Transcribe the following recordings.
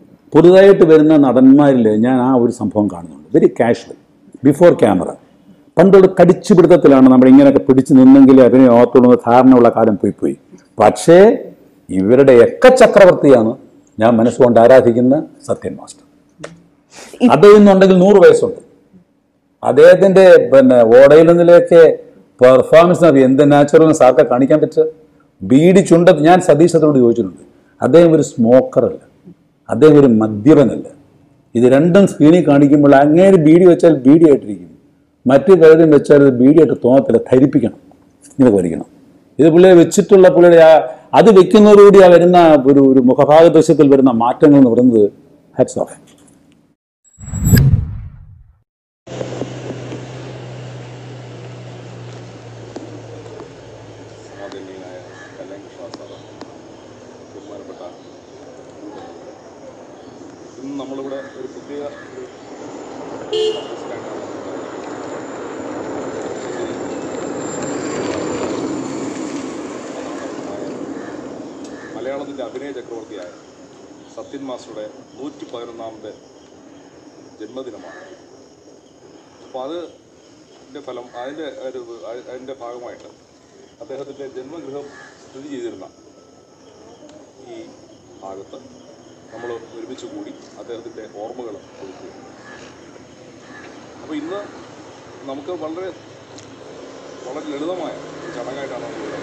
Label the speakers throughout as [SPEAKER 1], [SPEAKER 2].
[SPEAKER 1] പുതുതായിട്ട് വരുന്ന നടന്മാരിൽ ഞാൻ ആ ഒരു സംഭവം കാണുന്നുണ്ട് വെരി കാഷ്വൽ ബിഫോർ ക്യാമറ പണ്ടോട് കടിച്ചു പിടുത്തത്തിലാണ് നമ്മൾ ഇങ്ങനെയൊക്കെ പിടിച്ചു നിന്നെങ്കിൽ അഭിനയം ഓർത്തുള്ള ധാരണയുള്ള കാലം പോയി പോയി പക്ഷേ ഇവരുടെ ഒക്കെ ചക്രവർത്തിയാണ് ഞാൻ മനസ്സുകൊണ്ട് ആരാധിക്കുന്ന സത്യൻ മാസ്റ്റർ അദ്ദേഹം ഇന്നുണ്ടെങ്കിൽ നൂറ് വയസ്സുണ്ട് അദ്ദേഹത്തിന്റെ പിന്നെ ഓടയിൽ നിന്നിലേക്ക് പെർഫോമൻസ് അറിയാം എന്ത് നാച്ചുറൽ സാർക്ക് കാണിക്കാൻ പറ്റുക ബീഡി ചുണ്ട ഞാൻ സതീശത്തോട് ചോദിച്ചിട്ടുണ്ട് അദ്ദേഹം ഒരു സ്മോക്കറല്ല അദ്ദേഹം ഒരു മദ്യപനല്ല ഇത് രണ്ടും സ്ക്രീനിൽ കാണിക്കുമ്പോൾ അങ്ങേര് ബീഡി വെച്ചാൽ ബീഡി ആയിട്ടിരിക്കും മറ്റു പലരും വെച്ചാൽ അത് ബീഡിയായിട്ട് തോന്നത്തില്ല ധരിപ്പിക്കണം ഇങ്ങനെ വരിക്കണം ഇത് പുള്ളിയെ വെച്ചിട്ടുള്ള പുള്ളിയുടെ ആ അത് വെക്കുന്നതോടുകൂടി ആ വരുന്ന ഒരു ഒരു മുഖഭാഗ ദൃശ്യത്തിൽ വരുന്ന മാറ്റങ്ങൾ എന്ന് പറയുന്നത് ഹാറ്റ്സ് ഓഫ്
[SPEAKER 2] ആദരണീയനായ കല്യാൺ കൃഷ്ണ സാറ് ബഹുമാനപ്പെട്ട ഇന്ന് നമ്മളിവിടെ ഒരു പ്രത്യേക ഒരു ഓഫീസിലായിട്ടാണ് മലയാളത്തിൻ്റെ അഭിനയ ചക്രവർത്തിയായ സത്യൻ മാസ്റ്ററുടെ നൂറ്റി പതിനൊന്നാമത്തെ ജന്മദിനമാണ് അപ്പോൾ അത് ൻ്റെ ഫലം അതിൻ്റെ ഒരു അതിൻ്റെ ഭാഗമായിട്ട് അദ്ദേഹത്തിൻ്റെ ജന്മഗൃഹം സ്ഥിതി ചെയ്തിരുന്ന ഈ ഭാഗത്ത് നമ്മൾ ഒരുമിച്ച് കൂടി അദ്ദേഹത്തിൻ്റെ ഓർമ്മകൾ പുതുക്കുക അപ്പോൾ ഇന്ന് നമുക്ക് വളരെ വളരെ ലളിതമായ ഒരു ചടങ്ങായിട്ടാണ് നമ്മൾ ഇവിടെ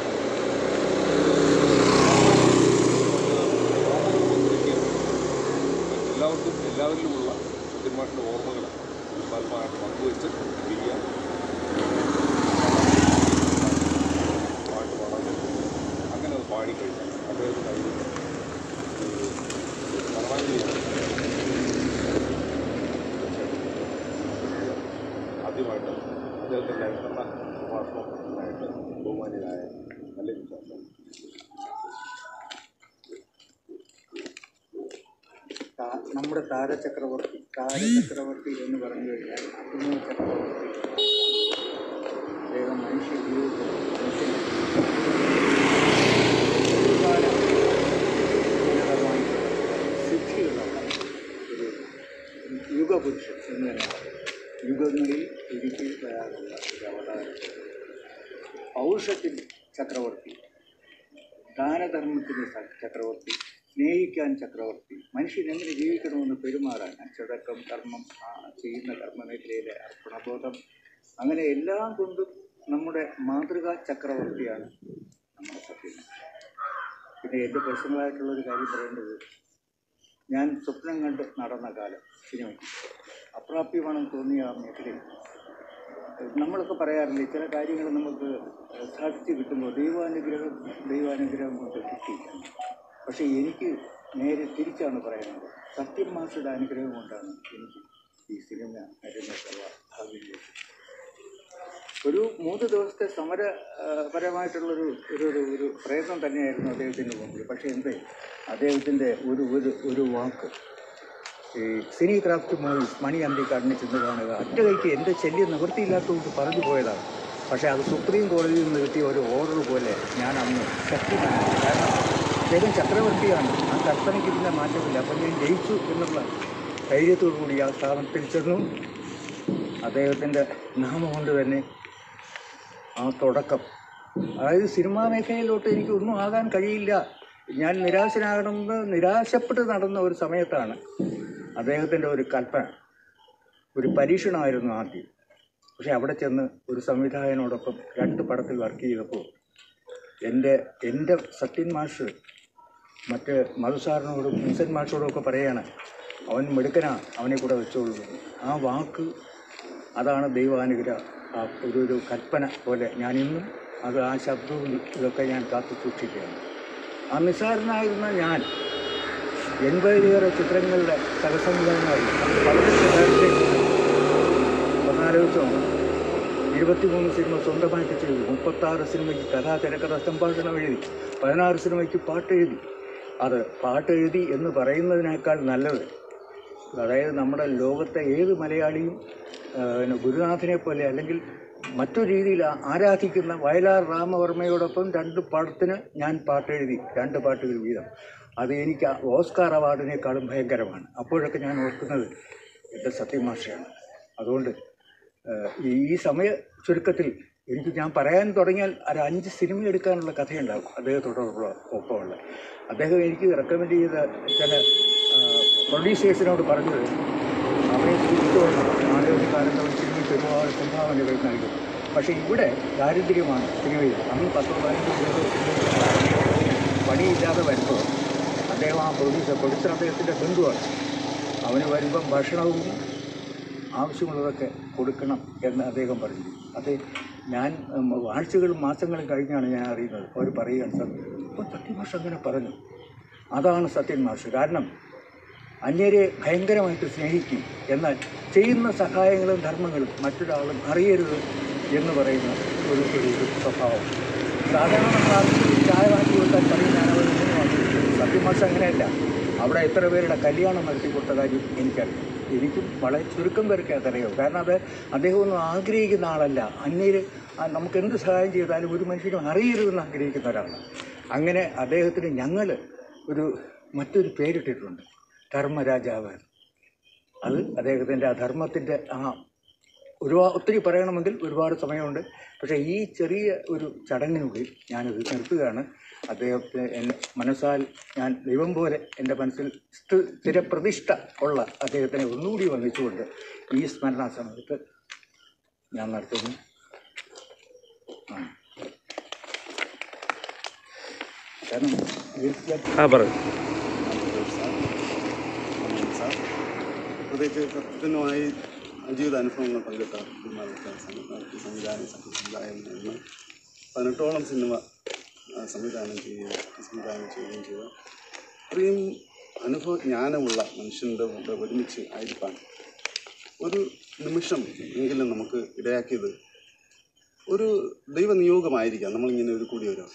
[SPEAKER 2] ഓർമ്മകൾ പങ്കുവയ്ക്കുക എല്ലാവർക്കും എല്ലാവരിലുമുള്ള സത്യന്മാരുടെ ഓർമ്മകൾ ഫലമായിട്ട് പങ്കുവെച്ച് പിരിയാം പാട്ട് പാടാൻ അങ്ങനെ അത് പാടിക്കഴിഞ്ഞാൽ അദ്ദേഹത്തിൻ്റെ അതിൽ കർണാടകയാണ് ആദ്യമായിട്ട് അദ്ദേഹത്തിൻ്റെ അനുസരണ പ്രഭാഷണമായിട്ട് ബഹുമാന്യനായ നല്ല വിശ്വാസം
[SPEAKER 3] താ- നമ്മുടെ താരചക്രവർത്തി താരചക്രവർത്തി എന്ന് പറഞ്ഞു കഴിഞ്ഞാൽ അഭിനയ ചക്രവർത്തി അദ്ദേഹം മനുഷ്യ ജീവിതത്തിൽ മനുഷ്യൻ്റെ ഒരുപാട് ഉന്നതമായി സിദ്ധികളുള്ള ഒരു യുഗപുരുഷൻ എന്ന് തന്നെ പറയാം. യുഗങ്ങളിൽ ഒരിക്കൽ വരാറുള്ള ഒരു അവതാരം പൗരുഷത്തിൽ ചക്രവർത്തി ദാനധർമ്മത്തിന് സ- ചക്രവർത്തി സ്നേഹിക്കാൻ ചക്രവർത്തി മനുഷ്യൻ എങ്ങനെ ജീവിക്കണമെന്ന് പെരുമാറാൻ അച്ചടക്കം കർമ്മം ആ ചെയ്യുന്ന കർമ്മമേഖലയിലെ അർപ്പണബോധം അങ്ങനെ എല്ലാം കൊണ്ടും നമ്മുടെ മാതൃകാ ചക്രവർത്തിയാണ് നമ്മുടെ സത്യം പിന്നെ എൻ്റെ പേഴ്സണലായിട്ടുള്ളൊരു കാര്യം പറയേണ്ടത് ഞാൻ സ്വപ്നം കണ്ട് നടന്ന കാലം സിനിമയ്ക്ക് അപ്രാപ്യമാണെന്ന് തോന്നിയ ആ മേഖലയിൽ നമ്മളൊക്കെ പറയാറില്ലേ ചില കാര്യങ്ങൾ നമുക്ക് സാധിച്ചു കിട്ടുമ്പോൾ ദൈവാനുഗ്രഹം ദൈവാനുഗ്രഹം കൊണ്ട് കിട്ടി പക്ഷേ എനിക്ക് നേരെ തിരിച്ചാണ് പറയുന്നത് സത്യം മാസ്റ്ററുടെ അനുഗ്രഹം കൊണ്ടാണ് എനിക്ക് ഈ സിനിമ അരങ്ങേറ്റുള്ള ഭാഗ്യം ലഭിച്ചത് ഒരു മൂന്ന് ദിവസത്തെ സമര ആ, പരമായിട്ടുള്ളൊരു ഒരു ഒരു ഒരു പ്രയത്നം തന്നെയായിരുന്നു അദ്ദേഹത്തിൻ്റെ മുമ്പിൽ പക്ഷേ എന്തേ അദ്ദേഹത്തിൻ്റെ ഒരു ഒരു ഒരു വാക്ക് ഈ സിനി ക്രാഫ്റ്റ് മൂവീസ് മണി അന്തിക്കാടിനെ ചെന്ന് കാണുക ഒറ്റ കൈക്ക് എൻ്റെ ശല്യം നിവൃത്തിയില്ലാത്തതുകൊണ്ട് പറഞ്ഞു പോയതാണ് പക്ഷേ അത് സുപ്രീം കോടതിയിൽ നിന്ന് കിട്ടിയ ഒരു ഓർഡർ പോലെ ഞാൻ അന്ന് ശക്തിമാണ് കാരണം അദ്ദേഹം ചക്രവർത്തിയാണ് ആ കൽപ്പനയ്ക്ക് പിന്നെ മാറ്റമില്ല അപ്പം ഞാൻ ജയിച്ചു എന്നുള്ള ധൈര്യത്തോടു കൂടി ആ സ്ഥാപനത്തിൽ ചെന്നു അദ്ദേഹത്തിൻ്റെ നാമം കൊണ്ട് തന്നെ ആ തുടക്കം അതായത് സിനിമാ മേഖലയിലോട്ട് എനിക്ക് ഒന്നും ആകാൻ കഴിയില്ല ഞാൻ നിരാശനാകണമെന്ന് നിരാശപ്പെട്ട് നടന്ന ഒരു സമയത്താണ് അദ്ദേഹത്തിൻ്റെ ഒരു കൽപ്പന ഒരു പരീക്ഷണമായിരുന്നു ആദ്യം പക്ഷെ അവിടെ ചെന്ന് ഒരു സംവിധായകനോടൊപ്പം രണ്ട് പടത്തിൽ വർക്ക് ചെയ്തപ്പോൾ എൻ്റെ എൻ്റെ സത്യൻ മാഷ് മറ്റ് മധുസാറിനോടും വിൻസെൻ്റ് മാഷോടും ഒക്കെ പറയാണ് അവൻ മിടുക്കനാ അവനെ കൂടെ വെച്ചോളൂ എന്ന്. ആ വാക്ക് അതാണ് ദൈവാനുഗ്രഹ ആ ഒരു ഒരു കൽപ്പന പോലെ ഞാൻ ഇന്നും അത് ആ ശബ്ദവും ഇതൊക്കെ ഞാൻ കാത്തു സൂക്ഷിക്കുകയാണ് ആ നിസ്സാരനായിരുന്ന ഞാൻ എൺപതിലേറെ ചിത്രങ്ങളുടെ സഹസംവിധാനമായി അത് പതിനെട്ട് പേരുടെ ഒന്നാലോചിച്ചോ ഇരുപത്തിമൂന്ന് സിനിമ സ്വന്തമായിട്ട് ചെയ്തു മുപ്പത്താറ് സിനിമയ്ക്ക് കഥാ തിരക്കഥ സംഭാഷണം എഴുതി പതിനാറ് സിനിമയ്ക്ക് പാട്ട് എഴുതി അത് പാട്ട് എഴുതി എന്ന് പറയുന്നതിനേക്കാൾ നല്ലത് അതായത് നമ്മുടെ ലോകത്തെ ഏത് മലയാളിയും ആ, പിന്നെ ഗുരുനാഥനെ പോലെ അല്ലെങ്കിൽ മറ്റൊരു രീതിയിൽ ആ- ആരാധിക്കുന്ന വയലാർ രാമവർമ്മയോടൊപ്പം രണ്ട് പടത്തിന് ഞാൻ പാട്ടെഴുതി രണ്ട് പാട്ടുകൾ വീതം അത് എനിക്ക് ഓസ്കാർ അവാർഡിനേക്കാളും ഭയങ്കരമാണ് അപ്പോഴൊക്കെ ഞാൻ ഓർക്കുന്നത് എൻ്റെ സത്യമാഷയാണ് അതുകൊണ്ട് ഏഹ്, ഈ സമയ ചുരുക്കത്തിൽ എനിക്ക് ഞാൻ പറയാൻ തുടങ്ങിയാൽ ഒരു അഞ്ച് സിനിമ എടുക്കാനുള്ള കഥയുണ്ടാകും അദ്ദേഹത്തോടുള്ള ഒപ്പമുള്ള അദ്ദേഹം എനിക്ക് റെക്കമെൻഡ് ചെയ്ത ചില പ്രൊഡ്യൂസേഴ്സിനോട് പറഞ്ഞത് അവരെ സൂക്ഷിച്ചുകൊള്ളണം നാളെ കാലത്ത് ഒരു സിനിമയ്ക്ക് ഒരുപാട് സംഭാവനകൾ നൽകും പക്ഷേ ഇവിടെ ദാരിദ്ര്യമാണ് സിനിമയിൽ അന്ന് പത്ത് പതിനഞ്ച് ഇരുപത് സിനിമ പണിയില്ലാതെ വരുമ്പോൾ അദ്ദേഹം ആ പ്രൊഡ്യൂസർ പ്രൊഡ്യൂസർ അദ്ദേഹത്തിൻ്റെ ബന്ധുവാണ് അവന് വരുമ്പം ഭക്ഷണവും ആവശ്യമുള്ളതൊക്കെ കൊടുക്കണം എന്ന് അദ്ദേഹം പറഞ്ഞു അത് ഞാൻ ഉം, ആഴ്ചകളും മാസങ്ങളും കഴിഞ്ഞാണ് ഞാൻ അറിയുന്നത് അവർ പറയുകയാണ് സർ അപ്പോൾ സത്യൻ മാഷ് അങ്ങനെ പറഞ്ഞു അതാണ് സത്യൻ മാഷ് കാരണം അന്യരെ ഭയങ്കരമായിട്ട് സ്നേഹിക്കും എന്നാൽ ചെയ്യുന്ന സഹായങ്ങളും ധർമ്മങ്ങളും മറ്റൊരാളും അറിയരുത് എന്ന് പറയുന്ന ഒരു ഒരു ഒരു സ്വഭാവം സാധാരണ നമ്മൾ ആർക്കും ചായ വാങ്ങി കൊടുത്താൽ പറയും ഞാൻ അവർ ഇങ്ങനെ വാങ്ങിയിരിക്കും സത്യമാഷ അങ്ങനെയല്ല അവിടെ എത്ര പേരുടെ കല്യാണം നടത്തി കൊടുത്ത കാര്യം എനിക്കറിയാം എനിക്കും വളരെ ചുരുക്കം പേർക്ക് അതറിയാം കാരണം അത് അദ്ദേഹം ഒന്നും ആഗ്രഹിക്കുന്ന ആളല്ല അന്യര് ആ, നമുക്ക് എന്ത് സഹായം ചെയ്താലും ഒരു മനുഷ്യനും അറിയരുതെന്ന് ആഗ്രഹിക്കുന്ന ഒരാളാണ് അങ്ങനെ അദ്ദേഹത്തിന് ഞങ്ങൾ ഒരു മറ്റൊരു പേരിട്ടിട്ടുണ്ട് ധർമ്മരാജാവ് അത് അദ്ദേഹത്തിൻ്റെ ആ ധർമ്മത്തിൻ്റെ ആ ഒരുപാട് ഒത്തിരി പറയണമെങ്കിൽ ഒരുപാട് സമയമുണ്ട് പക്ഷേ ഈ ചെറിയ ഒരു ചടങ്ങിനുള്ളിൽ ഞാനത് നിർത്തുകയാണ് അദ്ദേഹത്തെ എന്നെ മനസ്സാൽ ഞാൻ ദൈവം പോലെ എൻ്റെ മനസ്സിൽ സ്ഥി- സ്ഥിരപ്രതിഷ്ഠ ഉള്ള അദ്ദേഹത്തിനെ ഒന്നുകൂടി വന്ദിച്ചുകൊണ്ട് ഈ സ്മരണാ സമയത്ത് ഞാൻ നടത്തുന്നു ആ. കാരണം ദീർഘ
[SPEAKER 4] ആ പറയൂ
[SPEAKER 5] സാർ പ്രത്യേകിച്ച് കൃത്യമായി ജീവിതാനുഭവങ്ങൾ പങ്കിട്ട സിനിമകൾക്ക് സംവിധാനം സംവിധാനം സംവിധാനം എന്ന് പതിനെട്ടോളം സിനിമ ആ, സംവിധാനം ചെയ്യുകയും സംവിധാനം ചെയ്യുകയും ചെയ്ത അത്രയും അനുഭവ ജ്ഞാനമുള്ള മനുഷ്യൻ്റെ കൂടെ ഒരുമിച്ച് ആയിരിക്കാൻ ഒരു നിമിഷം എങ്കിലും നമുക്ക് ഇടയാക്കിയത് ഒരു ദൈവനിയോഗമായിരിക്കാം നമ്മളിങ്ങനെ ഒരു കൂടി വരാം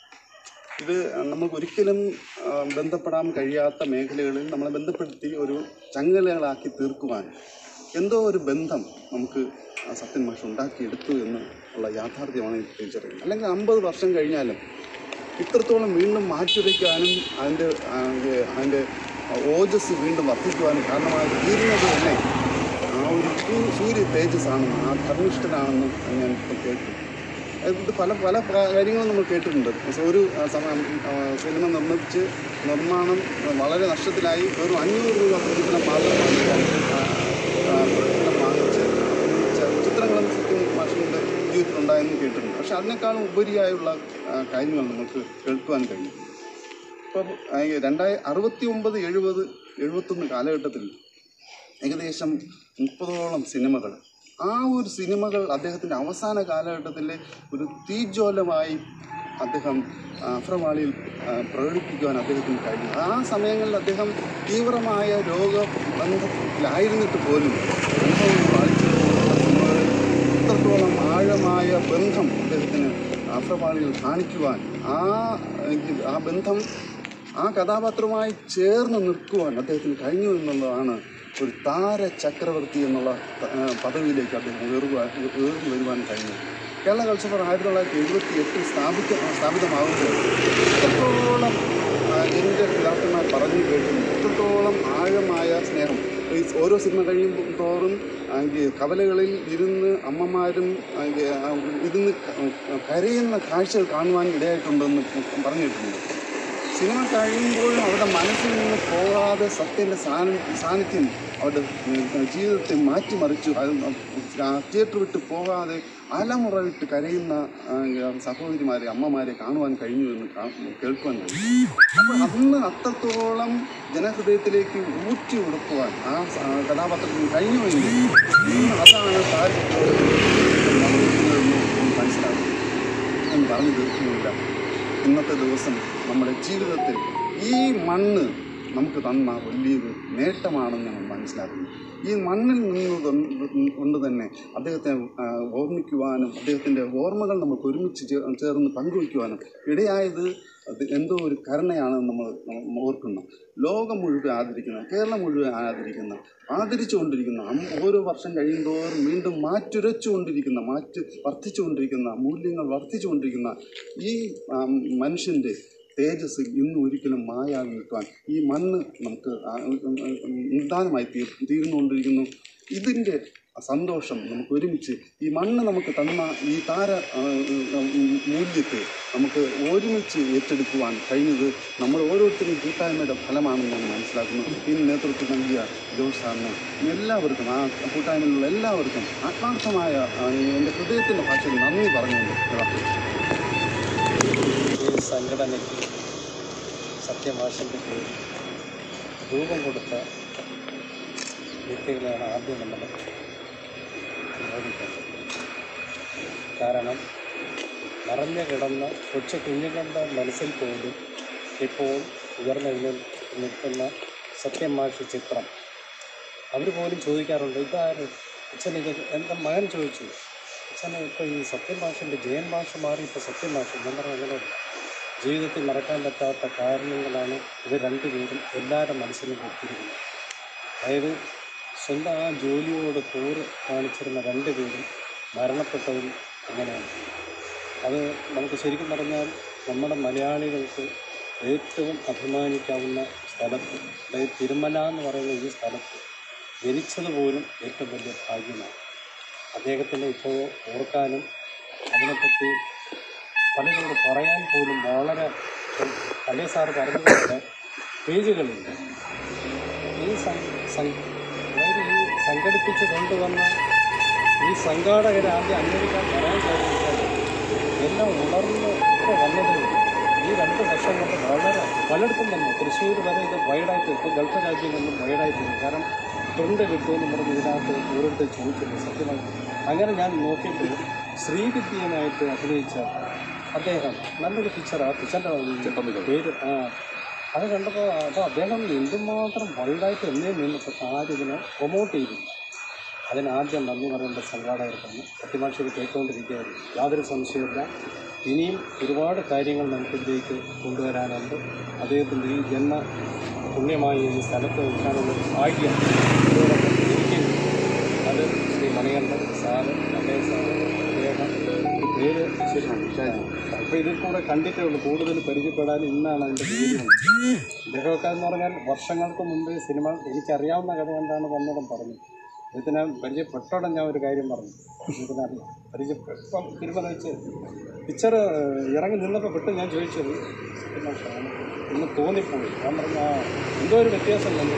[SPEAKER 5] ഇത് നമുക്ക് ഒരിക്കലും ആ, ബന്ധപ്പെടാൻ കഴിയാത്ത മേഖലകളിൽ നമ്മളെ ബന്ധപ്പെടുത്തി ഒരു ചങ്ങലകളാക്കി തീർക്കുവാൻ എന്തോ ഒരു ബന്ധം നമുക്ക് ആ സത്യൻ മാഷ് ഉണ്ടാക്കിയെടുത്തു എന്ന് ഉള്ള യാഥാർത്ഥ്യമാണ് എനിക്ക് തിരിച്ചറിയുന്നത് അല്ലെങ്കിൽ അമ്പത് വർഷം കഴിഞ്ഞാലും ഇത്രത്തോളം വീണ്ടും മാറ്റുരയ്ക്കാനും അതിൻ്റെ ആ, അതിൻ്റെ ഓജസ് വീണ്ടും വർദ്ധിക്കുവാനും കാരണമായി തീരുന്നത് തന്നെ ആ ഒരു സൂ- സൂര്യ തേജസ്സാണ് ആ ധർമ്മിഷ്ഠനാണെന്ന് ഞാൻ ഇപ്പോൾ കേട്ടു ഇത് പല പല പ്ര- കാര്യങ്ങളും നമ്മൾ കേട്ടിട്ടുണ്ട് പക്ഷേ ഒരു ആ, സമയം ആ, സിനിമ നിർമ്മിച്ച് നിർമ്മാണം വളരെ നഷ്ടത്തിലായി വെറും അഞ്ഞൂറ് രൂപ പ്രതിഫലം മാത്രം വാങ്ങിക്കാൻ ആ, ആ, പ്രതിഫലം വാങ്ങിച്ച് നിർമ്മിച്ച ചിത്രങ്ങളും സത്യം മാഷിൻ്റെ ജീവിതത്തിലുണ്ടായെന്ന് കേട്ടിട്ടുണ്ട് പക്ഷെ അതിനേക്കാളും ഉപരിയായുള്ള ആ, കാര്യങ്ങൾ നമുക്ക് കേൾക്കുവാൻ കഴിയും ഇപ്പോൾ രണ്ടായി അറുപത്തി ഒമ്പത് എഴുപത് എഴുപത്തൊന്ന് കാലഘട്ടത്തിൽ ഏകദേശം മുപ്പതോളം സിനിമകൾ ആ ഒരു സിനിമകൾ അദ്ദേഹത്തിൻ്റെ അവസാന കാലഘട്ടത്തിലെ ഒരു തീജ്വലമായി അദ്ദേഹം ആ, അഫ്രവാളിയിൽ ആ, പ്രകടിപ്പിക്കുവാൻ അദ്ദേഹത്തിന് കഴിഞ്ഞു ആ സമയങ്ങളിൽ അദ്ദേഹം തീവ്രമായ രോഗബന്ധത്തിലായിരുന്നിട്ട് പോലും അനുഭവം പാലിച്ചു പോകുന്ന സിനിമകളിൽ ഇത്രത്തോളം ആഴമായ ബന്ധം അദ്ദേഹത്തിന് അഫ്രവാളിയിൽ കാണിക്കുവാൻ ആ ആ ബന്ധം ആ കഥാപാത്രവുമായി ചേർന്ന് നിൽക്കുവാൻ അദ്ദേഹത്തിന് കഴിഞ്ഞു എന്നുള്ളതാണ് ഒരു താര ചക്രവർത്തി എന്നുള്ള ആ, പദവിയിലേക്ക് അദ്ദേഹം ഉയർവാൻ ഉയർന്നു വരുവാൻ കഴിഞ്ഞു കേരള കൾച്ചർ ആയിരത്തി തൊള്ളായിരത്തി എഴുപത്തി എട്ടിൽ സ്ഥാപിക്ക സ്ഥാപിതമാകുമ്പോൾ എത്രത്തോളം ആ, എൻ്റെ പിതാക്കന്മാർ പറഞ്ഞു കേട്ടിട്ടുണ്ട് എത്രത്തോളം ആഴമായ സ്നേഹം ഈ ഓരോ സിനിമ കഴിയുമ്പോൾ തോറും ആ, ഈ കവലകളിൽ ഇരുന്ന് അമ്മമാരും ആ, ഈ, ആ, ഇരുന്ന് ക- കരയുന്ന കാഴ്ചകൾ കാണുവാൻ ഇടയായിട്ടുണ്ടെന്ന് പറഞ്ഞിട്ടുണ്ട് സിനിമ കഴിയുമ്പോഴും അവരുടെ മനസ്സിൽ നിന്ന് പോകാതെ സത്യൻ്റെ സാന്നിധ്യം സാന്നിധ്യം അവരുടെ ഉം, ജീവിതത്തെ മാറ്റിമറിച്ചു അത് ആ തിയേറ്റർ വിട്ട് പോകാതെ അലമുറ വിട്ട് കരയുന്ന ആ, സഹോദരിമാരെ അമ്മമാരെ കാണുവാൻ കഴിഞ്ഞു എന്ന് കാ- കേൾക്കുവാൻ കഴിഞ്ഞു അപ്പോൾ അന്ന് അത്രത്തോളം ജനഹൃദയത്തിലേക്ക് ഊറ്റി ഉടുക്കുവാൻ ആ സ- ആ കഥാപാത്രത്തിന് കഴിഞ്ഞുവെങ്കിൽ ഇന്ന് അതാണ് താരതമ്യം മനസ്സിലാക്കുന്നത് എന്ന് പറഞ്ഞു തീർക്കുന്നില്ല ഇന്നത്തെ ദിവസം നമ്മുടെ ജീവിതത്തിൽ ഈ മണ്ണ് നമുക്ക് തന്ന വലിയൊരു നേട്ടമാണെന്ന് ഞങ്ങൾ മനസ്സിലാക്കുന്നു ഈ മണ്ണിൽ നിന്ന് തൊ- കൊണ്ട് തന്നെ അദ്ദേഹത്തെ ആ, ഓർമ്മിക്കുവാനും അദ്ദേഹത്തിൻ്റെ ഓർമ്മകൾ നമുക്ക് ഒരുമിച്ച് ചേ- ചേർന്ന് പങ്കുവയ്ക്കുവാനും ഇടയായത് അത് എന്തോ ഒരു കരുണയാണെന്ന് നമ്മൾ നമ്മൾ ഓർക്കുന്നു ലോകം മുഴുവൻ ആദരിക്കുന്ന കേരളം മുഴുവൻ ആദരിക്കുന്ന ആദരിച്ചുകൊണ്ടിരിക്കുന്ന അം- ഓരോ വർഷം കഴിയുന്തോറും വീണ്ടും മാറ്റുരച്ചുകൊണ്ടിരിക്കുന്ന മാറ്റ് വർദ്ധിച്ചുകൊണ്ടിരിക്കുന്ന മൂല്യങ്ങൾ വർദ്ധിച്ചുകൊണ്ടിരിക്കുന്ന ഈ ആ, മനുഷ്യൻ്റെ തേജസ് ഇന്നും ഒരിക്കലും മായാതെ നിൽക്കുവാൻ ഈ മണ്ണ് നമുക്ക് ആ- ഉം ഉം ഉം നിദാനമായി തീർ തീർന്നുകൊണ്ടിരിക്കുന്നു ഇതിൻ്റെ സന്തോഷം നമുക്ക് ഒരുമിച്ച് ഈ മണ്ണ് നമുക്ക് തന്ന ഈ താര ആ, ഉം, ഉം, മൂല്യത്തെ നമുക്ക് ഒരുമിച്ച് ഏറ്റെടുക്കുവാൻ കഴിഞ്ഞത് നമ്മൾ ഓരോരുത്തരും കൂട്ടായ്മയുടെ ഫലമാണെന്ന് ഞാൻ മനസ്സിലാക്കുന്നു ഇതിന് നേതൃത്വം നൽകിയ ജോസ് സാറിന് എല്ലാവർക്കും ആ കൂട്ടായ്മയിലുള്ള എല്ലാവർക്കും ആത്മാർത്ഥമായ ആ, എൻ്റെ ഹൃദയത്തിൻ്റെ ഭാഷയിൽ നന്ദി പറഞ്ഞുകൊണ്ട് നിർത്തുന്നു.
[SPEAKER 4] ഈ സംഘടനയ്ക്ക് സത്യഭാഷൻ്റെ പേരിൽ രൂപം കൊടുത്ത വ്യക്തികളെയാണ് ആദ്യം നമ്മൾ ഓടിക്കുന്നത് കാരണം മറഞ്ഞു കിടന്ന കൊച്ചു കുഞ്ഞുങ്ങളുടെ മനസ്സിൽ പോലും ഇപ്പോൾ ഉയർന്നെഴുന്നേൽ നിൽക്കുന്ന സത്യമാഷി ചിത്രം അവർ പോലും ചോദിക്കാറുണ്ട് ഇതാര് അച്ഛൻ ഇത് എൻ്റെ മകൻ ചോദിച്ചു അച്ഛനെ ഇപ്പോൾ ഈ സത്യം ഭാഷൻ്റെ ജയൻ ഭാഷ മാറി ഇപ്പോൾ സത്യം ഭാഷ ഞാൻ പറഞ്ഞു അങ്ങനെ ജീവിതത്തിൽ മറക്കാൻ പറ്റാത്ത കാരണങ്ങളാണ് ഇവർ രണ്ടുപേരും എല്ലാവരുടെ മനസ്സിലും കൊടുത്തിരിക്കുന്നത് അതായത് സ്വന്തം ആ ജോലിയോട് കൂറ് കാണിച്ചിരുന്ന രണ്ടുപേരും മരണപ്പെട്ടതും അങ്ങനെയാണ് അത് നമുക്ക് ശരിക്കും പറഞ്ഞാൽ നമ്മുടെ മലയാളികൾക്ക് ഏറ്റവും അഭിമാനിക്കാവുന്ന സ്ഥലത്ത് അതായത് തിരുമല എന്ന് പറയുന്ന ഈ സ്ഥലത്ത് ജനിച്ചത് പോലും ഏറ്റവും വലിയ ഭാഗ്യമാണ് അദ്ദേഹത്തിനെ ഇപ്പോൾ ഓർക്കാനും അതിനെപ്പറ്റി പലരോട് പറയാൻ പോലും വളരെ പഴയ സാറ് പറഞ്ഞതുപോലെ പേജുകളില്ല ഈ സം- സം- അതായത് ഈ സംഘടിപ്പിച്ച് കൊണ്ടുവന്ന ഈ സംഘാടകരെ ആദ്യം അന്വേഷിക്കാൻ പറയാൻ സാധിച്ചാൽ എല്ലാം ഉണർന്ന് ഇപ്പോൾ വന്നതേ ഉള്ളൂ ഈ രണ്ട് വർഷം കൊണ്ട് വളരെ പലയിടത്തും വന്നു തൃശ്ശൂർ വരെ ഇത് വൈഡായിട്ട് ഇപ്പോൾ ഗൾഫ് രാജ്യങ്ങളിലും വൈഡായിട്ട് വരും കാരണം പ്രിൻ്റ് കിട്ടുമെന്ന് പറഞ്ഞ് ഇതിനകത്ത് ഓരോരുത്തർ ചോദിച്ചിട്ടുണ്ട് സത്യമായി അങ്ങനെ ഞാൻ നോക്കിയപ്പോൾ ശ്രീവിദ്യയുമായിട്ട് അഭിനയിച്ച അദ്ദേഹം നല്ലൊരു പിക്ചർ ആ പിക്ചറിൻ്റെ പേര് ആ അത് കണ്ടപ്പോൾ അപ്പോൾ അദ്ദേഹം എന്തുമാത്രം വൈഡായിട്ട് എന്നേ നിന്നപ്പോൾ ആരും ഇതിനെ പ്രൊമോട്ട് ചെയ്തില്ല അതിനാദ്യം നന്ദി പറയേണ്ട സംഘാടകർക്കാണ് സത്യമാഷി കേട്ടുകൊണ്ടിരിക്കുകയായിരുന്നു യാതൊരു സംശയമില്ല ഇനിയും ഒരുപാട് കാര്യങ്ങൾ നമുക്ക് ഇതിലേക്ക് കൊണ്ടുവരാനുണ്ട് അദ്ദേഹത്തിൻ്റെ ഈ ജന്മ പുണ്യമായ ഈ സ്ഥലത്ത് വെക്കാനുള്ള ഒരു ഭാഗ്യം ഇതോടൊപ്പം എനിക്കും അത് ശ്രീ മണികണ്ഠൻ സാറ് അതേ സാറ് അദ്ദേഹം ഒരു പേര് ശരിയാണ് അപ്പോൾ ഇതിൽ കൂടെ കണ്ടിട്ടേ ഉള്ളൂ കൂടുതൽ പരിചയപ്പെടാൻ ഇന്നാണ് അതിൻ്റെ പേര് വന്നത് ഇദ്ദേഹമൊക്കെ എന്ന് പറഞ്ഞാൽ വർഷങ്ങൾക്ക് മുമ്പ് സിനിമ എനിക്കറിയാവുന്ന കഥ കൊണ്ടാണ് വന്നതും പറഞ്ഞത് ഇതിനെ പരിചയപ്പെട്ടോടെ ഞാൻ ഒരു കാര്യം പറഞ്ഞു ഇതിനറിയാം പരിചയപ്പെട്ടപ്പം തിരുമല വെച്ച് പിക്ചർ ഇറങ്ങി നിന്നപ്പോൾ പെട്ടെന്ന് ഞാൻ ചോദിച്ചത് പിന്നെ ഷാന് ഒന്ന് തോന്നിപ്പോയി ഞാൻ പറഞ്ഞു ആ എന്തോ ഒരു വ്യത്യാസം തന്നെ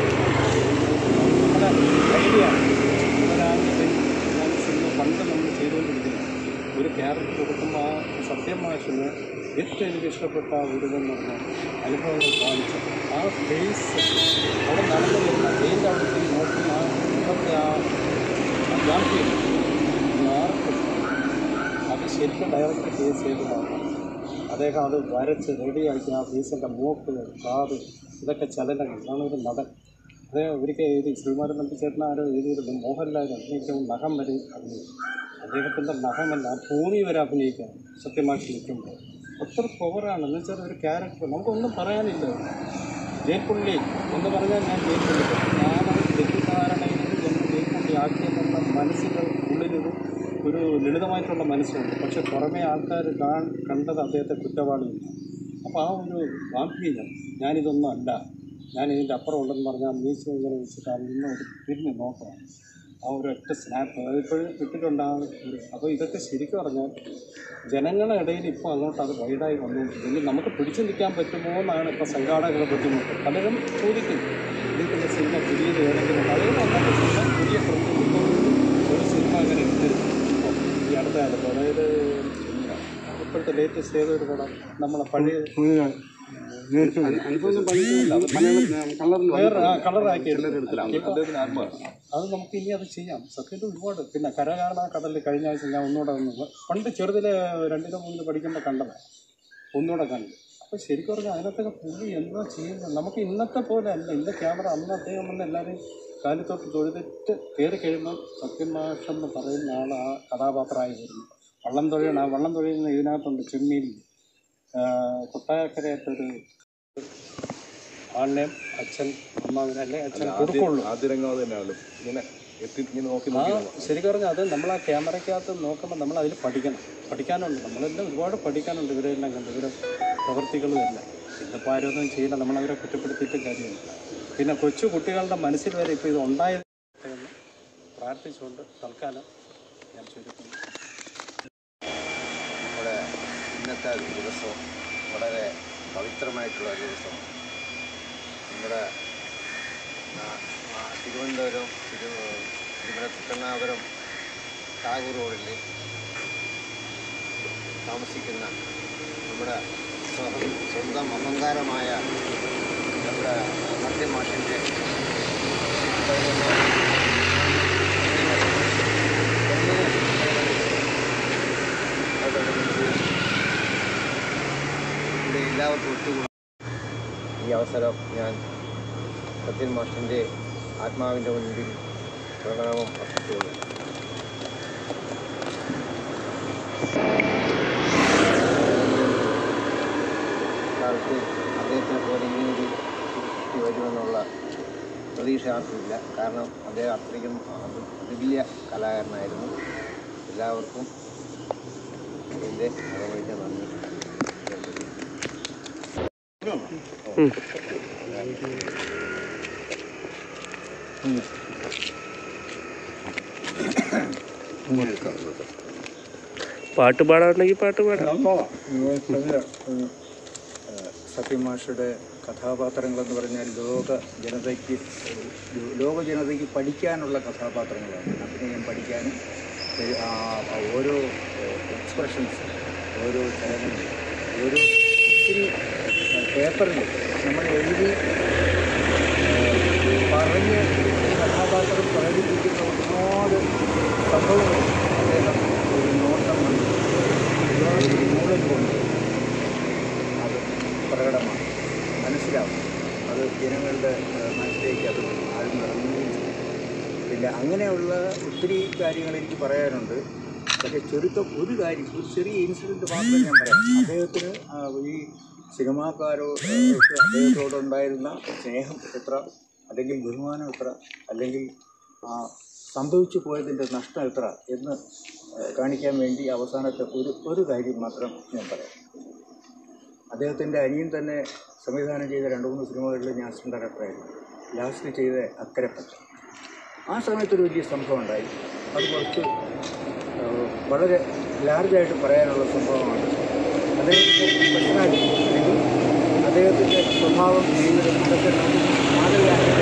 [SPEAKER 4] നമ്മുടെ ഐഡിയ ഒരാളുടെ ഞാൻ സിനിമ പണ്ട് നമ്മൾ ചെയ്തുകൊണ്ടിരിക്കുന്നത് ഒരു ക്യാരക്ടർ കൊടുക്കുമ്പോൾ ആ സത്യം മാഷിന് ഏറ്റവും എനിക്ക് ഇഷ്ടപ്പെട്ട ഒരു ഇതെന്ന് പറഞ്ഞാൽ അനുഭവങ്ങൾ കാണിച്ചത് ആ ഫേസ് അവിടെ നടന്നു വരുന്ന ഏത് അവിടുത്തെ നോക്കുന്ന ആ മുഖത്തെ ആ ആ ഗാംഭീര്യം ആർക്കും അത് ശരിക്കും ഡയറക്റ്റ് ഫേസ് ചെയ്ത് നോക്കാം അദ്ദേഹം അത് വരച്ച് റെഡിയാക്കി ആ ഫേസിൻ്റെ മൂക്ക് കാത് ഇതൊക്കെ ചലനങ്ങൾ ഇതാണ് ഒരു നടൻ അദ്ദേഹം ഒരിക്കൽ എഴുതി ശ്രീമാരൻ നമ്പിച്ചേട്ടൻ ആരോ എഴുതിയിരുന്നു മോഹൻലാൽ അഭിനയിക്കും നഖം വരെ അഭിനയിക്കും അദ്ദേഹത്തിൻ്റെ നഖമല്ല ആ ഭൂമി വരെ അഭിനയിക്കാൻ സത്യമാക്കി നിൽക്കുമ്പോൾ ഒത്തിരി പവറാണ് എന്ന് വെച്ചാൽ ഒരു ക്യാരക്ടർ നമുക്കൊന്നും പറയാനില്ല ജയപ്പുള്ളി എന്ന് പറഞ്ഞാൽ ഞാൻ ജയപ്പുള്ളി ഞാനത് തെറ്റിദ്ധാരണയിൽ എന്നെ ജയപ്പുള്ളി ആക്കിയെന്നുള്ള മനസ്സിൻ്റെ ഉള്ളിലൊരു ഒരു ലളിതമായിട്ടുള്ള മനസ്സുണ്ട് പക്ഷെ പുറമേ ആൾക്കാർ കാൺ കണ്ടത് അദ്ദേഹത്തെ കുറ്റവാളിയില്ല അപ്പോൾ ആ ഒരു ഗാംഭീര്യം ഞാനിതൊന്നും അല്ല ഞാൻ ഇതിൻ്റെ അപ്പുറം ഉണ്ടെന്ന് പറഞ്ഞാൽ മീശ ഇങ്ങനെ വെച്ചിട്ട് അതിൽ നിന്ന് ഒരു തിരിഞ്ഞ് നോക്കണം ആ ഒരു ഒറ്റ സ്നാപ്പ് അതിപ്പോഴും ഇട്ടിട്ടുണ്ടാകും അപ്പോൾ ഇതൊക്കെ ശരിക്കും പറഞ്ഞാൽ ജനങ്ങളുടെ ഇടയിൽ ഇപ്പോൾ അങ്ങോട്ട് അത് വൈഡായി വന്നുകൊണ്ടിരിക്കുന്നു നമുക്ക് പിടിച്ചു നിൽക്കാൻ പറ്റുമോ എന്നാണ് ഇപ്പോൾ സംഘാടകരുടെ ബുദ്ധിമുട്ട് പലരും ചോദിക്കും ഇതിൻ്റെ സിനിമ പുതിയത് ഏതെങ്കിലും പഴയ അന്നത്തെ സിനിമ പുതിയ ഫ്രണ്ട് ഒരു സിനിമ അങ്ങനെ ഉണ്ട് ഇപ്പോൾ ഈ അടുത്ത കാലത്ത് അതായത് ഇപ്പോഴത്തെ ലേറ്റസ്റ്റ് ഏതൊരു പടം നമ്മളെ പഴയ
[SPEAKER 5] അനുഭവം പറഞ്ഞില്ല അത് മലയാളം കളറിൽ
[SPEAKER 4] വേറെ ആ കളറാക്കി അത് നമുക്ക് ഇനി അത് ചെയ്യാം സത്യത്തിൽ ഒരുപാട് പിന്നെ കര കാണാ കടലിൽ കഴിഞ്ഞ ആഴ്ച ഞാൻ ഒന്നുകൂടെ ഒന്ന് പണ്ട് ചെറുതിൽ രണ്ടിലോ മൂന്നിലോ പഠിക്കുമ്പോൾ കണ്ടതാണ് ഒന്നുകൂടെ കണ്ടു അപ്പോൾ ശരിക്കും പറഞ്ഞാൽ അതിനകത്തൊക്കെ പുള്ളി എന്താ ചെയ്യുന്നത് നമുക്ക് ഇന്നത്തെ പോലെ അല്ല ഇന്ന ക്യാമറ അന്ന് അദ്ദേഹം വന്ന് എല്ലാവരെയും കാലത്തോട്ട് തൊഴുതിട്ട് കയറി കഴിയുമ്പോൾ സത്യമാഷം എന്ന് പറയുന്ന ആൾ ആ കഥാപാത്രമായി വരുന്നു വള്ളം തൊഴിയാണ് ആ വള്ളം തൊഴിയുന്ന ഇതിനകത്തുണ്ട് ചെമ്മീൻ കൊട്ടായക്കരയായിട്ടൊരു ആളിനെയും അച്ഛൻ അമ്മാവിനെ അല്ലെ അച്ഛൻ കൊടുക്കുള്ളൂ
[SPEAKER 2] ആദ്യ രംഗം തന്നെയാണല്ലോ ഇങ്ങനെ എത്തി ഇങ്ങനെ നോക്കി
[SPEAKER 4] ആ
[SPEAKER 2] നോക്കി
[SPEAKER 4] ശരിക്കും പറഞ്ഞാൽ അത് നമ്മൾ ആ ക്യാമറയ്ക്കകത്ത് നോക്കുമ്പോൾ നമ്മൾ അതിൽ പഠിക്കണം പഠിക്കാനുണ്ട് നമ്മളെല്ലാം ഒരുപാട് പഠിക്കാനുണ്ട് ഇവരെല്ലാം കണ്ട് ഇവരെ പ്രവൃത്തികളും എല്ലാം ഇന്നിപ്പോൾ ആരും ഒന്നും ചെയ്യില്ല നമ്മളവരെ കുറ്റപ്പെടുത്തിയിട്ടും കാര്യമില്ല പിന്നെ കൊച്ചു കുട്ടികളുടെ മനസ്സിൽ വരെ ഇപ്പോൾ ഇത് ഉണ്ടായത് എന്ന് പ്രാർത്ഥിച്ചുകൊണ്ട് തൽക്കാലം ഞാൻ ചുരുക്കുന്നു
[SPEAKER 6] നമ്മുടെ ഇന്നത്തെ ദിവസം വളരെ പവിത്രമായിട്ടുള്ള ഒരു ദിവസമാണ് നമ്മുടെ ആ, ആ, തിരുവനന്തപുരം തിരു തിരുവനന്തപുരം ടാഗൂർ റോഡിൽ താമസിക്കുന്ന നമ്മുടെ സ്വ- സ്വന്തം അഹങ്കാരമായ നമ്മുടെ സത്യമാഷിൻ്റെ ഇവിടെ എല്ലാവർക്കും ഒത്തുകൂടാം ഈ അവസരം ഞാൻ സത്യൻ മാഷിൻ്റെ ആത്മാവിൻ്റെ മുൻപിൽ പ്രണാമം അർപ്പിച്ചുകൊള്ളുന്നു കാലത്ത് അദ്ദേഹത്തിനെ പോലെ ഇങ്ങനൊരു സൃഷ്ടി വരുമെന്നുള്ള പ്രതീക്ഷ ആർക്കില്ല കാരണം അദ്ദേഹം അത്രയ്ക്കും വലിയ കലാകാരനായിരുന്നു എല്ലാവർക്കും എൻ്റെ അകമഴിച്ച നന്ദി രേഖപ്പെടുത്തുന്നു.
[SPEAKER 7] പാട്ട് പാടാറുണ്ടെങ്കിൽ പാട്ട് പാടാം
[SPEAKER 3] സത്യമാഷയുടെ കഥാപാത്രങ്ങളെന്ന് പറഞ്ഞാൽ ലോക ജനതയ്ക്ക് ലോക ജനതയ്ക്ക് പഠിക്കാനുള്ള കഥാപാത്രങ്ങളാണ് അഭിനയം പഠിക്കാനും ഏ, ആ, ആ ഓരോ എക്സ്പ്രഷൻസ് ഓരോ ചലനങ്ങൾ ഓരോ ഒത്തിരി പേപ്പറിൽ നമ്മൾ എഴുതി ഏ, പറഞ്ഞ് കഥാപാത്രം പ്രകടിപ്പിക്കുന്ന ഒരുപാട് സംഭവങ്ങൾ അദ്ദേഹം ഒരു നോട്ടം കൊണ്ട് ഒരുപാട് മൂലം കൊണ്ട് അത് പ്രകടമാണ് മനസ്സിലാവും അത് ജനങ്ങളുടെ ഏഹ്, മനസ്സിലേക്ക് അത് ആഴ്ന്നിറങ്ങുകയും ചെയ്യും പിന്നെ അങ്ങനെയുള്ള ഒത്തിരി കാര്യങ്ങൾ എനിക്ക് പറയാനുണ്ട് പക്ഷേ ചുരുക്കം ഒരു കാര്യം ഒരു ചെറിയ ഇൻസിഡൻറ്റ് മാത്രം ഞാൻ പറയാം അദ്ദേഹത്തിന് ആ, ഈ സിനിമാക്കാരോട് അദ്ദേഹത്തോടുണ്ടായിരുന്ന സ്നേഹം എത്ര അല്ലെങ്കിൽ ബഹുമാനം എത്ര അല്ലെങ്കിൽ ആ സംഭവിച്ചു പോയതിൻ്റെ നഷ്ടം എത്ര എന്ന് ഏഹ്, കാണിക്കാൻ വേണ്ടി അവസാനത്തെ ഒരു ഒരു കാര്യം മാത്രം ഞാൻ പറയാം അദ്ദേഹത്തിൻ്റെ അനിയൻ തന്നെ സംവിധാനം ചെയ്ത രണ്ട് മൂന്ന് സിനിമകളിൽ ഞാൻ അസിസ്റ്റൻ്റ് ഡയറക്ടറായിരുന്നു ലാസ്റ്റ് ചെയ്ത അക്കരപ്പറ്റ ആ സമയത്തൊരു വലിയ സംഭവം ഉണ്ടായി അത് കുറച്ച് ഏഹ്, വളരെ ലാർജായിട്ട് പറയാനുള്ള സംഭവമാണ് അദ്ദേഹത്തിൻ്റെ പേഴ്സണാലിറ്റി അല്ലെങ്കിൽ അദ്ദേഹത്തിൻ്റെ സ്വഭാവം ജീവിതം ഇതൊക്കെ നമുക്ക് മാതൃകാരൻ്റെ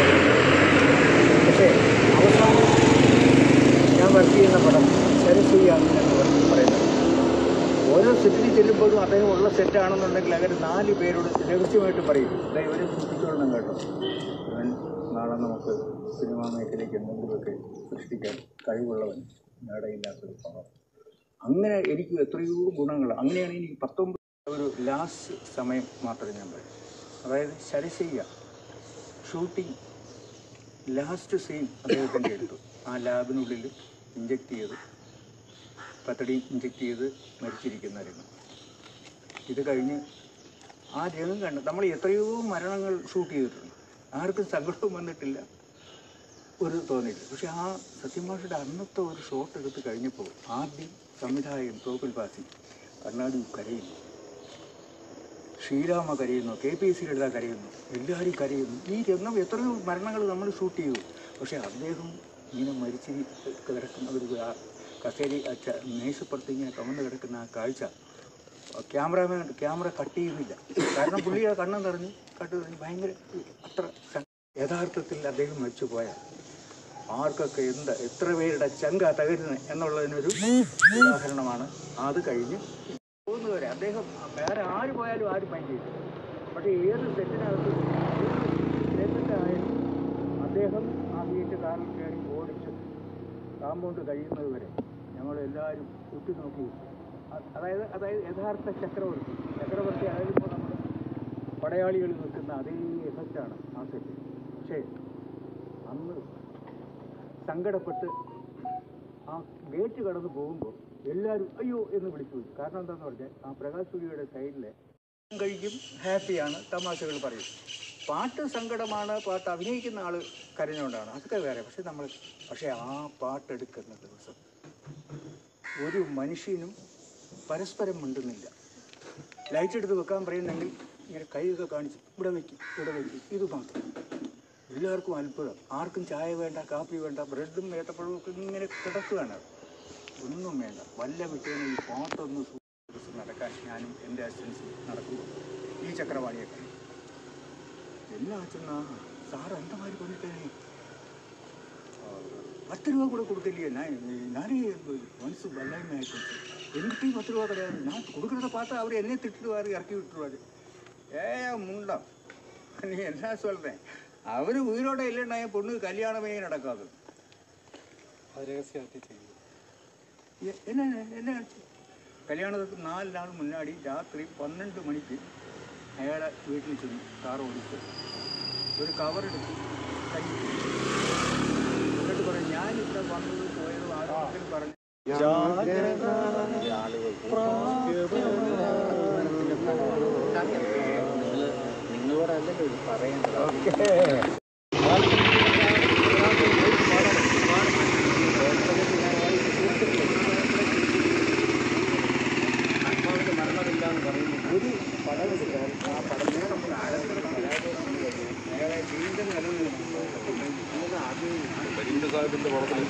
[SPEAKER 3] പക്ഷേ അവസാനം ഞാൻ വർക്ക് ചെയ്യുന്ന പടം സരസ്വയ്യ എന്ന് പറയുന്നത് ഓരോ സെറ്റിൽ ചെല്ലുമ്പോഴും അദ്ദേഹം ഉള്ള സെറ്റാണെന്നുണ്ടെങ്കിൽ അങ്ങനെ നാല് പേരോട് രഹസ്യമായിട്ട് പറയും അതെ ഇവരെ സൂക്ഷിച്ചോളണം കേട്ടോ ഇവൻ നാളെ നമുക്ക് സിനിമാ മേഖലയ്ക്ക് എന്തെങ്കിലുമൊക്കെ സൃഷ്ടിക്കാൻ കഴിവുള്ളവൻ നേടയില്ലാത്തൊരു പണം അങ്ങനെ എനിക്ക് എത്രയോ ഗുണങ്ങൾ അങ്ങനെയാണ് എനിക്ക് പത്തൊമ്പത് ഒരു ലാസ്റ്റ് സമയം മാത്രമേ ഞാൻ പറയും അതായത് ശരശയ്യ ഷൂട്ടിംഗ് ലാസ്റ്റ് സീൻ അദ്ദേഹത്തിൻ്റെ എടുത്തു ആ ലാബിനുള്ളിൽ ഇഞ്ചക്ട് ചെയ്ത് പത്തടി ഇഞ്ചക്ട് ചെയ്ത് മരിച്ചിരിക്കുന്ന രംഗം ഇത് കഴിഞ്ഞ് ആ രംഗം കണ്ട് നമ്മൾ എത്രയോ മരണങ്ങൾ ഷൂട്ട് ചെയ്തിട്ടുണ്ട് ആർക്കും സങ്കടവും വന്നിട്ടില്ല ഒരു തോന്നിയില്ല പക്ഷെ ആ സത്യമാഷയുടെ അന്നത്തെ ഒരു ഷോട്ട് എടുത്ത് കഴിഞ്ഞപ്പോൾ ആദ്യം സംവിധായകൻ തോപ്പിൽ പാസി കർണാടി കരയുന്നു ശ്രീരാമ കരയുന്നു കെ പി സി ലളിത കരയുന്നു എല്ലാവരും കരയുന്നു ഈ രംഗം എത്രയോ മരണങ്ങൾ നമ്മൾ ഷൂട്ട് ചെയ്തു പക്ഷേ അദ്ദേഹം ഇങ്ങനെ മരിച്ചിരി കിടക്കുന്ന ഒരു ആ കസേരി ആ ച- മേശപ്പുറത്ത് ഇങ്ങനെ കമന്ന് കിടക്കുന്ന ആ കാഴ്ച ക്യാമറമാൻ ക്യാമറ കട്ട് ചെയ്യുന്നില്ല കാരണം പുള്ളി ആ കണ്ണം നിറഞ്ഞു കട്ട് നിറഞ്ഞു ഭയങ്കര അത്ര സ- യഥാർത്ഥത്തിൽ അദ്ദേഹം മരിച്ചു പോയാൽ ആർക്കൊക്കെ എന്ത് എത്ര പേരുടെ ചങ്ക തകരുന്നത് എന്നുള്ളതിനൊരു ഉദാഹരണമാണ് അത് കഴിഞ്ഞ് പോകുന്നവരെ അദ്ദേഹം വേറെ ആര് പോയാലും ആരും മൈൻഡ് ചെയ്തു പക്ഷേ ഏത് സെറ്റിനകത്ത് ഏത് സെറ്റിൻ്റെ ആയാലും അദ്ദേഹം ആ വീട്ട് കാറിൽ കയറി ഓടിച്ച് കാമ്പൗണ്ട് കഴിയുന്നത് വരെ ഞങ്ങളെല്ലാവരും ഉറ്റുനോക്കി അ- അതായത് അതായത് യഥാർത്ഥ ചക്രവർത്തി ചക്രവർത്തി ആയാലിപ്പോൾ നമ്മൾ പടയാളികൾ നിൽക്കുന്ന അതേ എഫക്റ്റാണ് ആ സെറ്റ് പക്ഷേ അന്ന് സങ്കടപ്പെട്ട് ആ ഗേറ്റ് കടന്ന് പോകുമ്പോൾ എല്ലാവരും അയ്യോ എന്ന് വിളിച്ചു പോയി കാരണം എന്താണെന്ന് പറഞ്ഞാൽ ആ പ്രകാശ് സ്റ്റുഡിയോയുടെ സൈഡിലെ കഴിക്കും ഹാപ്പിയാണ് തമാശകൾ പറയും പാട്ട് സങ്കടമാണ് പാട്ട് അഭിനയിക്കുന്ന ആൾ കരഞ്ഞുകൊണ്ടാണ് അതൊക്കെ വേറെ പക്ഷെ നമ്മൾ പക്ഷേ ആ പാട്ടെടുക്കുന്ന ദിവസം ഒരു മനുഷ്യനും പരസ്പരം മിണ്ടുന്നില്ല ലൈറ്റ് എടുത്ത് വെക്കാൻ പറയുന്നെങ്കിൽ ഇങ്ങനെ കൈയൊക്കെ കാണിച്ച് ഇവിടെ വയ്ക്കും ഇവിടെ വയ്ക്കും ഇത് മാത്രം എല്ലാവർക്കും അത്ഭുതം ആർക്കും ചായ വേണ്ട കാപ്പി വേണ്ട ബ്രെഡും ഏത്തപ്പഴവും ഒക്കെ ഇങ്ങനെ കിടക്കുകയാണ് അവിടെ. ഒന്നും വേണ്ട വല്ല വിട്ടേനെ ഈ പാട്ടൊന്ന് സൂക്ഷിച്ച് നടക്കാൻ ഞാനും എൻ്റെ അസിസ്റ്റൻസും നടക്കുമ്പോൾ ഈ ചക്രവാണിയൊക്കെ എന്നാ വെച്ചെന്നാ സാർ എന്താ മാതിരി കൊണ്ടിട്ടേ പത്ത് രൂപ കൂടെ കൊടുക്കില്ലേ ഞാൻ ഞാൻ മനസ്സ് വല്ലായ്മയായിട്ട് എന്നിട്ട് ഈ പത്ത് രൂപ கிடையாது ഞാൻ കൊടുക്കുന്ന പാട്ട് അവർ എന്നെ திட்டுவாரு இறக்கி விட்டுருவாரு ஏ முண்டா நீ என்ன சொல்கிறேன் அவர் உயிரோட இல்லைன்னா என் பொண்ணுக்கு கல்யாணமே நடக்காது
[SPEAKER 4] അത് രഹസ്യമായിട്ട് ചെയ്യും
[SPEAKER 3] எ- என்ன என்ன ஆச்சு கல்யாணத்துக்கு நாலு நாள் முன்னாடி ராத்திரி பன்னெண்டு மணிக்கு അയാളെ വീട്ടിൽ ചെന്നു കാർ ഓടിച്ച് ഒരു കവർ എടുത്ത് കൈ എന്നിട്ട് പറഞ്ഞു ഞാനിവിടെ വന്നത് പോയത് ആരോഗ്യം പറഞ്ഞു
[SPEAKER 6] നിങ്ങളോടല്ലല്ലോ ഇത് പറയേണ്ടത്
[SPEAKER 3] ഒരു പടം എടുത്താൽ ആ പടത്തിനെ നമ്മൾ ആഴത്തിൽ അയാളെ വീണ്ടും നിലനിൽക്കുന്നത് അത്
[SPEAKER 2] ബരീന്ദ്ര സാഹിബിന്റെ പടത്തിൽ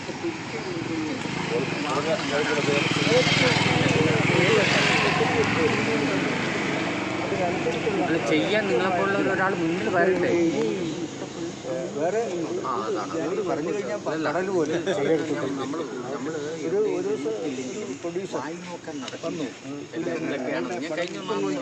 [SPEAKER 8] അത് ചെയ്യാൻ നിങ്ങളെപ്പോലുള്ള ഒരാൾ മുന്നിൽ വരട്ടെ
[SPEAKER 3] വേറെ ഞാനിത് പറഞ്ഞു കഴിഞ്ഞാൽ കടൽ പോലെ
[SPEAKER 8] നമ്മൾ നമ്മൾ
[SPEAKER 3] ഒരു ഒരു ദിവസം പ്രൊഡ്യൂസർ
[SPEAKER 8] വായി നോക്കാൻ നടക്കുന്നു എന്തൊക്കെയാണ് ഞാൻ കഴിഞ്ഞ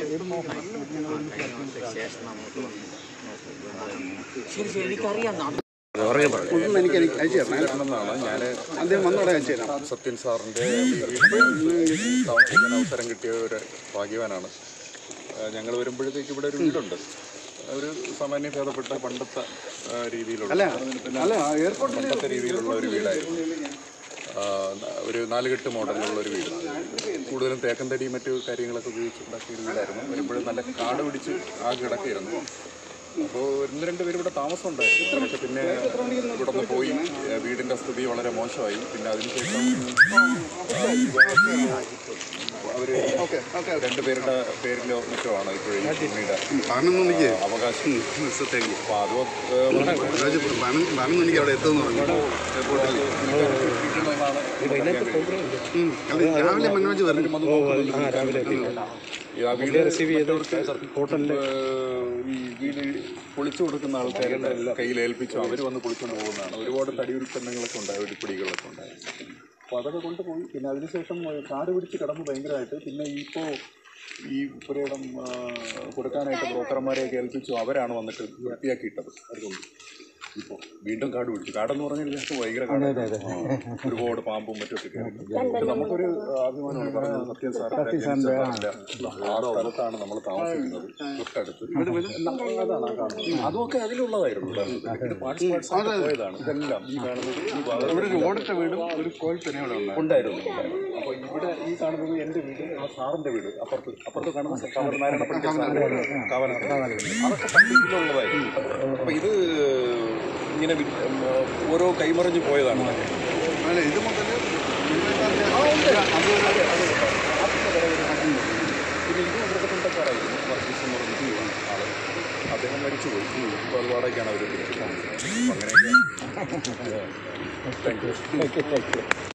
[SPEAKER 8] ശേഷം നമുക്ക് വന്നു ശരി ശരി എനിക്കറിയാം അത്
[SPEAKER 5] ഒന്നും എനിക്ക് എനിക്ക് അയച്ചു തരണം
[SPEAKER 2] എന്നാണ് ഞാൻ
[SPEAKER 5] അദ്ദേഹം വന്നോടെ അയച്ചു തരാം
[SPEAKER 2] സത്യൻ സാറിൻ്റെ വീട്ടിൽ താമസിക്കാൻ അവസരം കിട്ടിയ ഒരു ഭാഗ്യവാനാണ് ഞങ്ങൾ വരുമ്പോഴത്തേക്ക് ഇവിടെ ഒരു വീടുണ്ട് ഒരു സാമാന്യ ഭേദപ്പെട്ട പണ്ടത്തെ ആ, രീതിയിലുള്ള
[SPEAKER 5] അല്ല അല്ല എയർപോർട്ടിൽ
[SPEAKER 2] പണ്ടത്തെ രീതിയിലുള്ള ഒരു വീടായിരുന്നു ആ, ഒരു നാലുകെട്ട് മോഡലിലുള്ള ഒരു വീട് കൂടുതലും തേക്കൻ തടി മറ്റു കാര്യങ്ങളൊക്കെ ഉപയോഗിച്ച് ഉണ്ടാക്കിയ ഒരു വീടായിരുന്നു വരുമ്പോഴും നല്ല കാട് പിടിച്ച് ആ കിടക്കായിരുന്നു അപ്പോൾ ഒന്ന് രണ്ട് പേര് ഇവിടെ താമസം ഉണ്ടായിരുന്നു അവരൊക്കെ പിന്നെ ഇവിടെ നിന്ന് പോയി ഏ, വീടിന്റെ സ്ഥിതി വളരെ മോശമായി പിന്നെ അതിനുശേഷം അവർ രണ്ടുപേരുടെ പേരിലോ മറ്റോ ആണ് ഇപ്പോഴും ഈ ഭൂമിയുടെ
[SPEAKER 5] പതിനൊന്നിക്ക്
[SPEAKER 2] അവകാശം
[SPEAKER 5] ദിവസത്തേക്ക്
[SPEAKER 2] അപ്പോൾ അത് ഏ, വളരെ
[SPEAKER 5] പതിനൊന്നിക്ക് അവിടെ എത്തുമെന്ന് പറഞ്ഞു
[SPEAKER 2] എയർപോർട്ടിൽ കിട്ടുന്നതാണ് എനിക്കറിയാൻ കഴിയുന്നത്.
[SPEAKER 5] ഉം. അത് രാവിലെ മനോജ് വരും
[SPEAKER 2] ഈ ആ വീട് മറ്റവർക്ക് ഹോട്ടലിൽ ഈ വീട് പൊളിച്ചു കൊടുക്കുന്ന ആൾക്കാരുടെ കയ്യിൽ ഏൽപ്പിച്ചു അവർ വന്ന് പൊളിച്ചുകൊണ്ട് പോകുന്നതാണ് ഒരുപാട് തടിയുൽപ്പന്നങ്ങളൊക്കെ ഉണ്ടായി ഉരുപ്പിടികളൊക്കെ ഉണ്ടായി അപ്പോൾ അതൊക്കെ കൊണ്ടുപോയി പിന്നെ അതിനുശേഷം കാട് പിടിച്ച് കിടന്ന് ഭയങ്കരമായിട്ട് പിന്നെ ഇപ്പോൾ ഈ പുരയിടം ആ, കൊടുക്കാനായിട്ട് ബ്രോക്കർമാരെയൊക്കെ ഏൽപ്പിച്ചു അവരാണ് വന്നിട്ട് വൃത്തിയാക്കിയിട്ടത് അതുകൊണ്ട് ഇപ്പോൾ വീണ്ടും കാട് പിടിച്ചു കാടെന്ന് പറഞ്ഞാൽ ഇതിനകത്ത് ഭയങ്കര കാട് ഒരുപാട് പാമ്പും മറ്റൊക്കെ കയറി. പക്ഷെ നമുക്കൊരു അഭിമാനമാണ് പറഞ്ഞത് സത്യം സാറിന്റെ ആ സ്ഥലത്താണ് നമ്മൾ താമസിക്കുന്നത് തൊട്ടടുത്ത് അതാണ് ആ കാണുന്നത് അതൊക്കെ അതിലുള്ളതായിരുന്നു ഇത് parts parts ആയിട്ട് പോയതാണ് ഇതെല്ലാം ഈ കാണുന്നത് ഈ ഭാഗം
[SPEAKER 5] ഇവിടെ ഒരു ഓടിട്ട വീടും ഒരു കോൽ തന്നെ അവിടെ ഉണ്ടായിരുന്നു
[SPEAKER 2] ഉണ്ടായിരുന്നു അപ്പോൾ ഇവിടെ ഈ കാണുന്നത് എൻ്റെ വീട് ആ സാറിന്റെ വീട് അപ്പുറത്ത് അപ്പുറത്ത് കാണുന്ന കവർ നാരായണപ്പള്ളി സാറിന്റെ വീട് കവനത്ത് അതൊക്കെ പണ്ട് ഇതിലുള്ളതായിരുന്നു അപ്പോൾ ഇത് ഇങ്ങനെ വി- ഉം, ഓരോ കൈമറിഞ്ഞ് പോയതാണ് ഇതൊക്കെ.
[SPEAKER 5] അല്ല ഇത് മുതൽ
[SPEAKER 2] പിന്നെ ഇത് മൃഗത്തുണ്ടക്കാരായിരുന്നു വർഗീസ് എന്ന് പറഞ്ഞ ആള് അദ്ദേഹം മരിച്ചുപോയി ഇപ്പോൾ അത് വാടകയ്ക്കാണ് അവർ തിരിച്ചു താമസിക്കുന്നത് അപ്പോൾ അങ്ങനെയൊക്കെ താങ്ക് യു